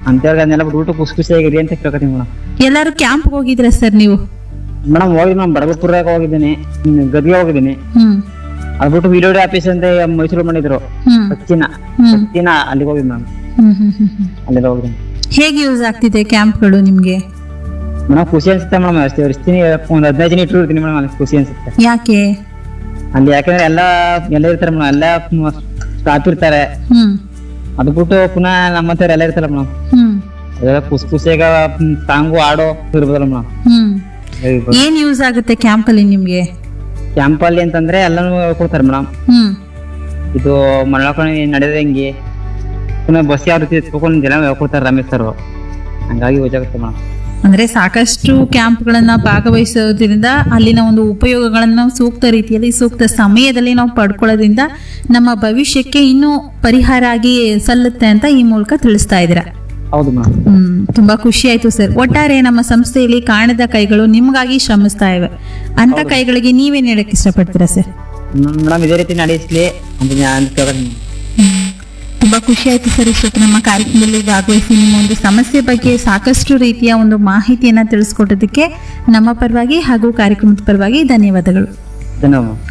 ಅಂತೇಳಿ ಅದನ್ನೆಲ್ಲ ಬಿಟ್ಬಿಟ್ಟು ಖುಷಿ ಖುಷಿಯಾಗಿರಿ ಅಂತ ಕೇಳ್ಕೊತೀನಿ ಮೇಡಮ್ ಎಲ್ಲಾರು ಕ್ಯಾಂಪ್ ಹೋಗಿದ್ರ ಸರ್ ನೀವು ಮೇಡಮ್ ಹೋಗಿ ನಾನು ಬಡಗಪುರಾಗ ಹೋಗಿದ್ದೀನಿ ಹ್ಮ್, ಗದ್ಗೆ ಹೋಗಿದ್ದೀನಿ ಹ್ಮ್ ಅದು ಬಿಟ್ಟು ವಿಡಿಯೋ ಆಫೀಸ್ ಅಂತ ಮೈಸೂರು ಮಾಡಿದ್ರು ಹ್ಮ್ ಹಚ್ಚಿನ ಹ್ಮ್ ಹಚ್ಚಿನ ಅಲ್ಲಿಗೆ ಹೋಗಿದ್ದು ಮೇಡಮ್ ಹ್ಮ್ ಹ್ಮ್ ಹ್ಮ್ ಹ್ಮ್ ಅಲ್ಲೆಲ್ಲ ಹೋಗಿದ್ದೀನಿ ಹೇಗೆ ಯೂಸ್ ಆಗ್ತಿದೆ ಕ್ಯಾಂಪ್ಗಳು ನಿಮ್ಗೆ ಮೇಡಮ್ ಖುಷಿ ಅನ್ಸುತ್ತೆ ಮೇಡಮ್ ಅಷ್ಟೇ ಇರ್ತೀನಿ ಒಂದು ಹದಿನೈದು ಜನ ಇಟ್ಟು ಇರ್ತೀನಿ ಮೇಡಮ್ ಅಲ್ಲಿ ಖುಷಿ ಅನ್ಸುತ್ತೆ ಯಾಕೆ ಅಲ್ಲಿ ಯಾಕಂದ್ರೆ ಎಲ್ಲ ಎಲ್ಲ ಇರ್ತಾರೆ ಮೇಡಮ್ ಎಲ್ಲ ಸ್ಟಾಫ್ ಇರ್ತಾರೆ ಹ್ಮ್ ಅದು ಬಿಟ್ಟು ಪುನಃ ನಮ್ಮ ಹತ್ರ ಎಲ್ಲ ಇರ್ತಾರೆ ಮೇಡಮ್ ಹ್ಮ್ ಅದೆಲ್ಲ ಖುಷಿ ಖುಷಿಯಾಗ ಸಾಂಗು ಆಡೋ ಇರ್ಬೋದಲ್ಲ ಮೇಡಮ್ ಹ್ಮ್ ಏನ್ ಯೂಸ್ ಆಗುತ್ತೆ ಕ್ಯಾಂಪ್ ಅಲ್ಲಿ ನಿಮ್ಗೆ ಕ್ಯಾಂಪಲ್ಲಿ ಅಂತಂದ್ರೆ ಎಲ್ಲಾನು ಹೇಳ್ಕೊಡ್ತಾರೆ ಮೇಡಮ್ ಹ್ಮ್ ಇದು ಮಣ್ಣಾಕೊಂಡು ನಡೆಯೋದು ಹೆಂಗೆ ಪುನಃ ಬಸ್ ಯಾವ ರೀತಿ ಎತ್ಕೊಂಡು ಜನ ಹೇಳ್ಕೊಡ್ತಾರೆ ರಮೇಶ್ ಸರ್ ಹಂಗಾಗಿ ಗೊತ್ತಾಗುತ್ತೆ ಮೇಡಮ್ ಅಂದ್ರೆ ಸಾಕಷ್ಟು ಕ್ಯಾಂಪ್ಗಳನ್ನ ಭಾಗವಹಿಸೋದ್ರಿಂದ ಅಲ್ಲಿನ ಒಂದು ಉಪಯೋಗಗಳನ್ನ ನಾವು ಸೂಕ್ತ ರೀತಿಯಲ್ಲಿ ಸೂಕ್ತ ಸಮಯದಲ್ಲಿ ನಾವು ಪಡ್ಕೊಳ್ಳೋದ್ರಿಂದ ನಮ್ಮ ಭವಿಷ್ಯಕ್ಕೆ ಇನ್ನೂ ಪರಿಹಾರ ಆಗಿ ಸಲ್ಲುತ್ತೆ ಅಂತ ಈ ಮೂಲಕ ತಿಳಿಸ್ತಾ ಇದ್ದೀರಾ ಹೌದು ಮೇಡಮ್ ಹ್ಮ್ ತುಂಬಾ ಖುಷಿ ಆಯ್ತು ಸರ್ ಒಟ್ಟಾರೆ ನಮ್ಮ ಸಂಸ್ಥೆಯಲ್ಲಿ ಕಾಣದ ಕೈಗಳು ನಿಮ್ಗಾಗಿ ಶ್ರಮಿಸ್ತಾ ಇವೆ ಅಂತ ಕೈಗಳಿಗೆ ನೀವೇನ್ ಹೇಳಕ್ ಇಷ್ಟಪಡ್ತೀರಾ ಸರ್ ಮೇಡಮ್ ಇದೇ ರೀತಿ ನಡೆಸಲಿ ಅಂತ ನಾನು ಕೇಳ್ತೀನಿ ತುಂಬಾ ಖುಷಿ ಆಯ್ತು ಸರ್ ಇಷ್ಟೊತ್ತು ನಮ್ಮ ಕಾರ್ಯಕ್ರಮದಲ್ಲಿ ಭಾಗವಹಿಸಿ ನಿಮ್ಮ ಒಂದು ಸಮಸ್ಯೆ ಬಗ್ಗೆ ಸಾಕಷ್ಟು ರೀತಿಯ ಒಂದು ಮಾಹಿತಿಯನ್ನ ತಿಳಿಸ್ಕೊಟ್ಟದಕ್ಕೆ ನಮ್ಮ ಪರವಾಗಿ ಹಾಗೂ ಕಾರ್ಯಕ್ರಮದ ಪರವಾಗಿ ಧನ್ಯವಾದಗಳು ಧನ್ಯವಾದ